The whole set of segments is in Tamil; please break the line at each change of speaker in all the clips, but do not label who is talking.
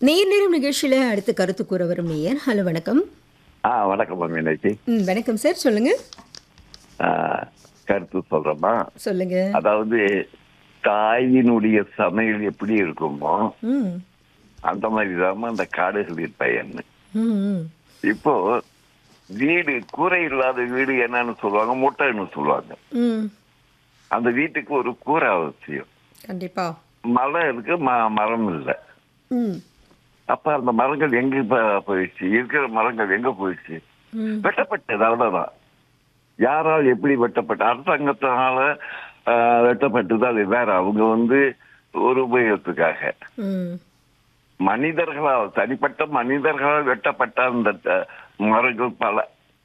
நேர் நேரம் நிகழ்ச்சியில் அடுத்து கருத்து கூற வரும் நேயர் ஹலோ வணக்கம்
ஆ வணக்கம் மீனாட்சி
ம் வணக்கம் சார் சொல்லுங்க
ஆ, கருத்து சொல்றேம்மா
சொல்லுங்க
அதாவது தாயினுடைய சமையல் எப்படி இருக்குமோ
ம்
அந்த மாதிரி தான் அந்த காடுகளின் பயன்
ம் ம்
இப்போ வீடு கூரை இல்லாத வீடு என்னன்னு சொல்லுவாங்க முட்டைன்னு சொல்லுவாங்க
ம்
அந்த வீட்டுக்கு ஒரு கூரை அவசியம்
கண்டிப்பா
மரம் இருக்கு ம- மரம் இல்லை
ம்
அப்ப அந்த மரங்கள் எங்க ப- போயிடுச்சு இருக்கிற மரங்கள் எங்க போயிடுச்சு
ம்
வெட்டப்பட்டது அவ்வளவுதான் யாரால் எப்படி வெட்டப்பட்ட அரசாங்கத்தினால ஆஹ், வெட்டப்பட்டது அது வேற அவங்க வந்து ஒரு உபயோகத்துக்காக
ம்
மனிதர்களால் தனிப்பட்ட மனிதர்களால் வெட்டப்பட்ட அந்த த- மரங்கள் பல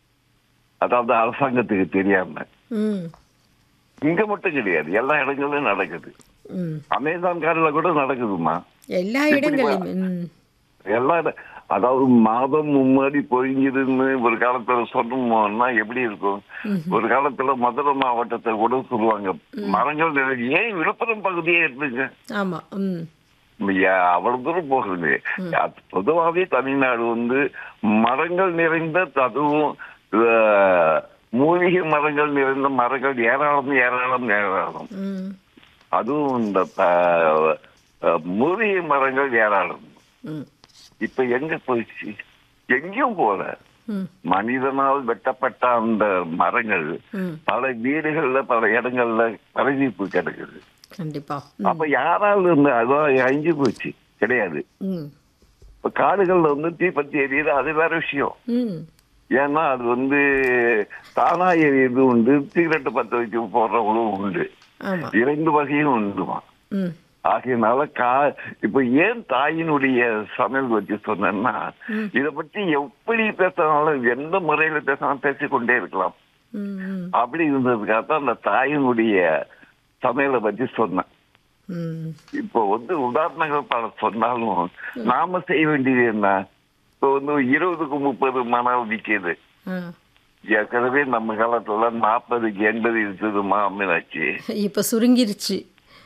அதாவது அரசாங்கத்துக்கு தெரியாம
ம்
இங்க மட்டும் கிடையாது எல்லா இடங்களிலும் நடக்குது
ம்
அமேசான் காடுல கூட நடக்குதுமா
எல்லா இடங்களிலும் ம்
எல்லா இட- அதாவது மாதம் முன்னாடி பொழிஞ்சிருன்னு ஒரு காலத்துல சொன்னோம்னா எப்படி இருக்கும் ஒரு காலத்துல மதுரை மாவட்டத்தை கூட சொல்லுவாங்க மரங்கள் நிறைய- ஏன் விழுப்புரம் பகுதியே இருந்துங்க
ஆமா ம்
ஏன் அவ்வளவு தூரம் போகுது அது பொதுவாகவே தமிழ்நாடு வந்து மரங்கள் நிறைந்த அதுவும் அஹ், மூலிகை மரங்கள் நிறைந்த மரங்கள் ஏராளம் ஏராளம் ஏராளம்
ம்
அதுவும் இந்த அஹ், அஹ், மூலிகை மரங்கள் ஏராளம்
ம்
இப்ப எங்க போயிடுச்சு எங்கேயும் போல
ம்
மனிதனால் வெட்டப்பட்ட அந்த மரங்கள்
ம்
பல வீடுகள்ல பல இடங்கள்ல பரவிப்பு கிடக்குது
கண்டிப்பா
அப்ப யாராலும் இந்த அதான் அழிஞ்சு போச்சு கிடையாது
ம்
இப்ப காடுகள்ல வந்து தீப்பத்தி எரியுது அது வேற விஷயம்
ம்
ஏன்னா அது வந்து தானா எரியுது உண்டு சிகரெட்டு பத்த வச்சு போடுறவங்களும் உண்டு
ஆமா
இரண்டு வகையும் உண்டுமா
ம்
ஆகையினால கா இப்ப ஏன் தாயினுடைய சமையல் வச்சு சொன்னேன்னா இத பத்தி எப்படி பேசினாலும் எந்த முறையில பேசினாலும் பேசிக்கொண்டே இருக்கலாம்
ம் ம்
அப்படி இருந்ததுக்காக தான் அந்த தாயினுடைய சமையலை பத்தி சொன்னேன்
ம்
இப்போ வந்து உதாரணங்கள் பல சொன்னாலும் நாம செய்ய வேண்டியது என்ன இப்போ வந்து இருபதுக்கு முப்பது மனம் விற்கிது
ஆ
ஏற்கனவே நம்ம காலத்துல நாற்பதுக்கு எண்பது இருக்குதுமா அம்மினாச்சு
இப்போ சுருங்கிருச்சு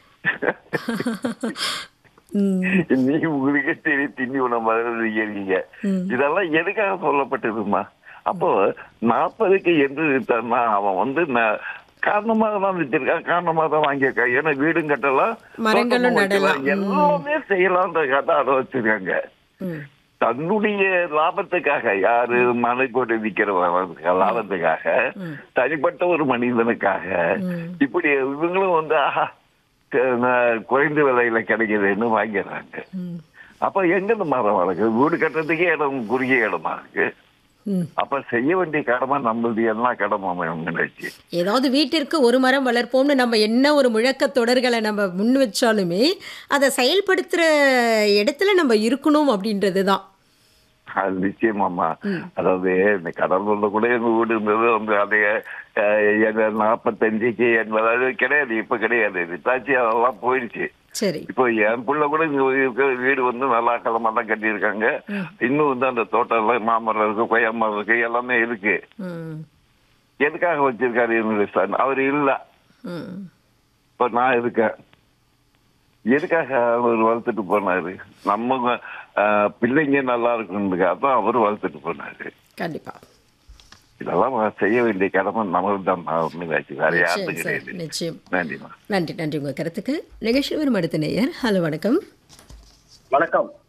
ம்
நீ உங்களுக்கே தெரிய திண்ணி உணவு இருக்கீங்க
ம்.
இதெல்லாம் எதுக்காக சொல்லப்பட்டதுமா அப்போ நாற்பதுக்கு என்று வித்தான்னா அவன் வந்து ந- காரணமாக தான் வித்திருக்கான் காரணமாக தான் வாங்கியிருக்கான் ஏன்னா வீடும் கட்டலாம்
மரங்களும்
தோட்டமும்
நடலாம்.
வைக்கலாம், எல்லாமே செய்யலாம்ன்ற கதை அதை வச்சிருக்காங்க
ம்
தன்னுடைய லாபத்துக்காக யாரு மலைக்கோட்டை விற்கிறவன் லாபத்துக்காக தனிப்பட்ட ஒரு மனிதனுக்காக
ம்.
இப்படி இவங்களும் வந்து ஆஹா க- ந- குறைந்த விலையில கிடைக்குதுன்னு வாங்கிடுறாங்க
ம்
அப்ப எங்க மரம் வளர்க்குது வீடு கட்டுறதுக்கே இடம் குறுகிய இடமா இருக்கு
ம்
அப்ப செய்ய வேண்டிய கடமை நம்மளுடைய எல்லாம் கடமை நினைச்சு
ஏதாவது வீட்டிற்கு ஒரு மரம் வளர்ப்போம்னு நம்ம என்ன ஒரு முழக்க தொடர்களை நம்ம முன் வச்சாலுமே அதை செயல்படுத்துகிற இடத்துல நம்ம இருக்கணும் அப்படின்றது தான்
அது நிச்சயமாமா அதாவது இந்த கடலூர்ல கூட எங்க வீடு இருந்தது வந்து அதை நாற்பத்தஞ்சுக்கு எண்பது அது கிடையாது இப்ப கிடையாது வித்தாச்சு அதெல்லாம் போயிடுச்சு
சரி
இப்போ என் புள்ள கூட இங்க இருக்கிற வீடு வந்து நல்லா களமா தான் கட்டியிருக்காங்க இன்னும் வந்து அந்த தோட்டம் எல்லாம் மாமரம் இருக்கு கொய்யா மரம் இருக்கு எல்லாமே இருக்கு
ம்
எதுக்காக வச்சிருக்காரு என்னுடைய son? அவர் இல்ல
ம்
இப்ப நான் இருக்கேன் எதுக்காக அவர் வளர்த்துட்டு போனாரு நம்ம ஆஹ், பிள்ளைங்க நல்லா இருக்கணுன்றதுக்காக தான் அவர் வளர்த்துட்டு போனாரு
கண்டிப்பாக
இதெல்லாம் செய்ய வேண்டிய கடமை நமக்கு தான் மீனாட்சி வேற
நிச்சயம்
யாருக்கும்
சார்
கிடையாது
நிச்சயம்
நன்றிமா
நன்றி நன்றி உங்கள் கருத்துக்கு நிகழ்ச்சி வரும் அடுத்த நேயர் ஹலோ வணக்கம்
வணக்கம்